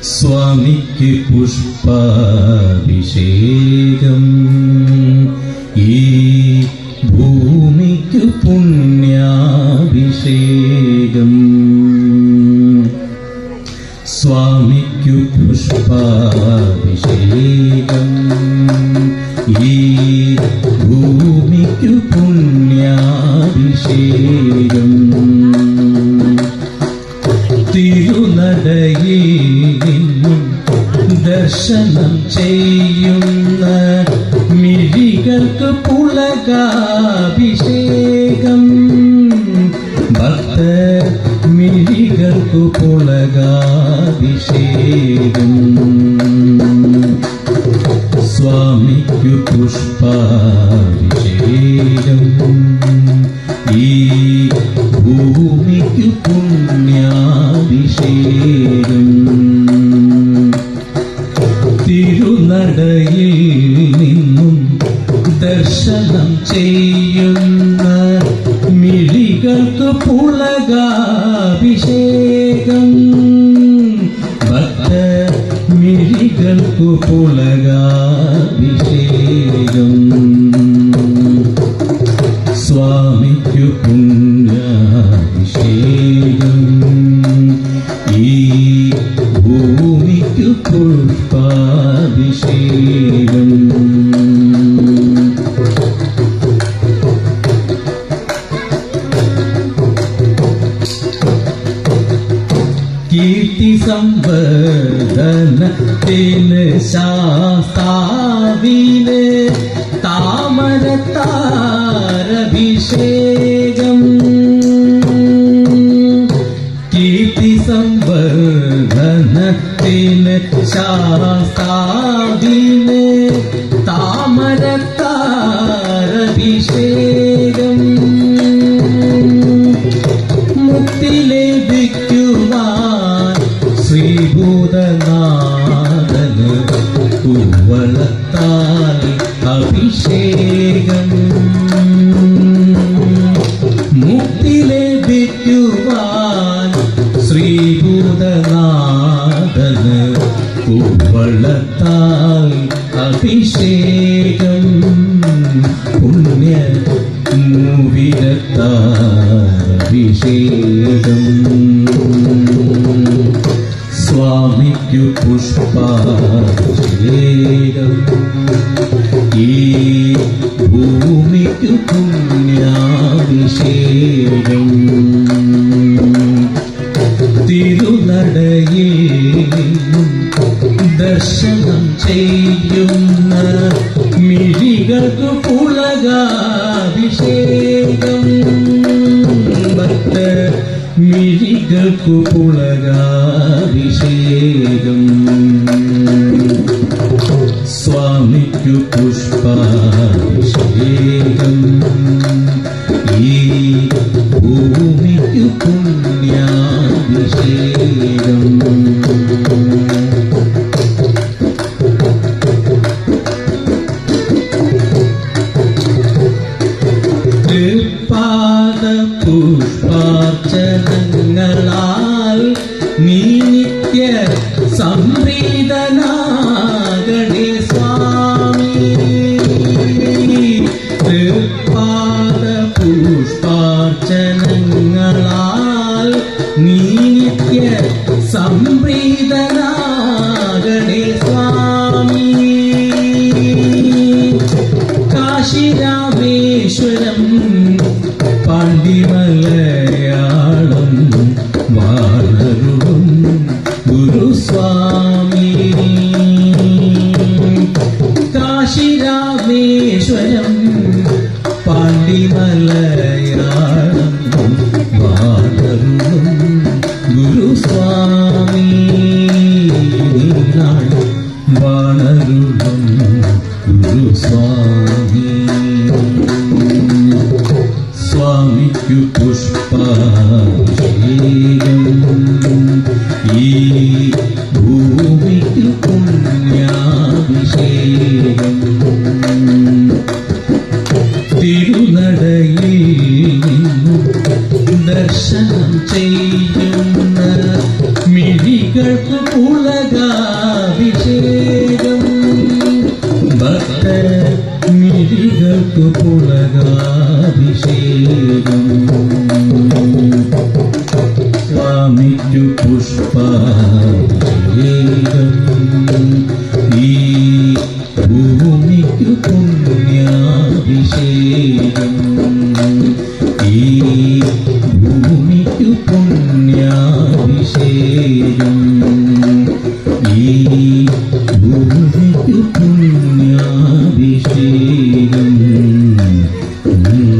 സ്വാമിക്ക് പുഷ്പാഭിഷേകം ഈ ഭൂമിക്ക് പുണ്യാഭിഷേകം സ്വാമിക്കു പുഷ്പാഭിഷേകം ഈ ഭൂമിക്കു പുണ്യാഭിഷേകം തിരുനടയിൽ നിന്നും ദർശനം ചെയ്യുന്ന മിഴികൾക്ക് പുളകാഭിഷേകം ഭക്ത മിഴികൾക്കു പുളകാഭിഷേകം സ്വാമിക്കു പുഷ്പാഭിഷേകം ഈ ഭൂമിക്കു പുണ്യാഭിഷേകം തിരുനടയിൽ നിന്നും ദർശനം ചെയ്യുന്ന മിഴികൾക്ക് പുളകാഭിഷേകം ഭക്ത മിഴികൾക്കു പുളകാഭിഷേകം സ്വാമിക്കു പുണ്യാഭിഷേകം ഈ ഭൂമിക്കു പുഷ്പാഭിഷേകം കീർത്തി സംവർദ്ധനത്തിന് ശാസ്താവിന് താമരത്താരഭിഷേകം കീർത്തി സംവർദ്ധനത്തിന് ശാസ്താവിന് താമരത്താരഭിഷേകം മുക്തി ലഭിക്കുവാൻ ശ്രീഭൂതനാഥന് കുവളത്താൽ അഭിഷേകം മുക്തി ലഭിക്കുവാൻ ശ്രീഭൂതനാഥന് കുവളത്താൽ അഭിഷേകം പുണ്യ മൂവിരത്താഭിഷേകം സ്വാമിക്കു പുഷ്പാഭിഷേകം ഈ ഭൂമിക്കു പുണ്യാഭിഷേകം തിരുനടയിൽ നിന്നും ദർശനം ചെയ്യുന്ന മിഴികൾക്ക് പുളകാഭിഷേകം ഭക്ത മിഴികൾക്കു പുളകാഭിഷേകം സ്വാമിക്കു പുഷ്പാഭിഷേകം ഈ ഭൂമിക്കു പുണ്യാഭിഷേകം തൃപ്പാദ പുഷ്പാർച്ചനങ്ങളാൽ നീ നിത്യ സംപ്രീതനാകണേ സ്വാമി തൃപ്പാദ പുഷ്പാർച്ചനങ്ങളാൽ നീ നിത്യ സംപ്രീതനാകണേ സ്വാമി കാശിരാമേശ്വരം പാണ്ഡിമലയാളം വാഴരുളും ഗുരുസ്വാമി കാശിരാമേശ്വരം പാണ്ഡിമലയാളം വാഴരുളും ഗുരുസ്വാമി പുളകാഭിഷേകം ഭക്തര മിഴികൾക്കു പുളകാഭിഷേകം സ്വാമിക്കു പുഷ്പാഭിഷേകം ഈ ഭൂമിക്കു പുണ്യാഭിഷേകം ഈ ഭൂമിക്കു പുണ്യാഭിഷേകം ഈ ഭൂമിക്കു പുണ്യാഭിഷേകം